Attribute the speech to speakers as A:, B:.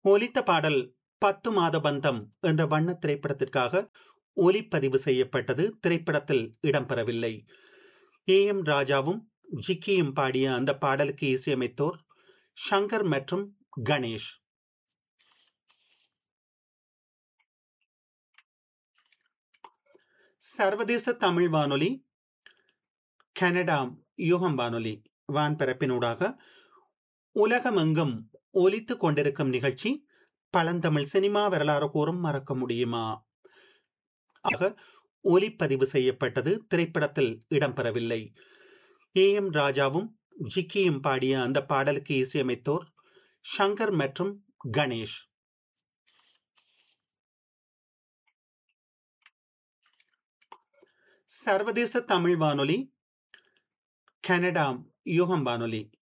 A: ஒலித்த பாடல் பத்து மாத பந்தம் என்ற வண்ண திரைப்படத்திற்காக ஒலிப்பதிவு செய்யப்பட்டது திரைப்படத்தில் இடம்பெறவில்லை ஏ எம் ராஜாவும் ஜிக்கியும் பாடிய அந்த பாடலுக்கு இசையமைத்தோர் ஷங்கர் மற்றும் கணேஷ் சர்வதேச தமிழ் வானொலி கனடா யூகம் வானொலி வான்பரப்பினூடாக உலகமெங்கும் ஒலித்துக் கொண்டிருக்கும் நிகழ்ச்சி பழந்தமிழ் சினிமா வரலாறு கூறும் மறக்க முடியுமா ஆக ஒலிப்பதிவு செய்யப்பட்டது திரைப்படத்தில் இடம்பெறவில்லை ஏ எம் ராஜாவும் ஜிக்கியும் பாடிய அந்த பாடலுக்கு இசையமைத்தோர் ஷங்கர் மற்றும் கணேஷ் சர்வதேச தமிழ் வானொலி கனடா யூகம் வானொலி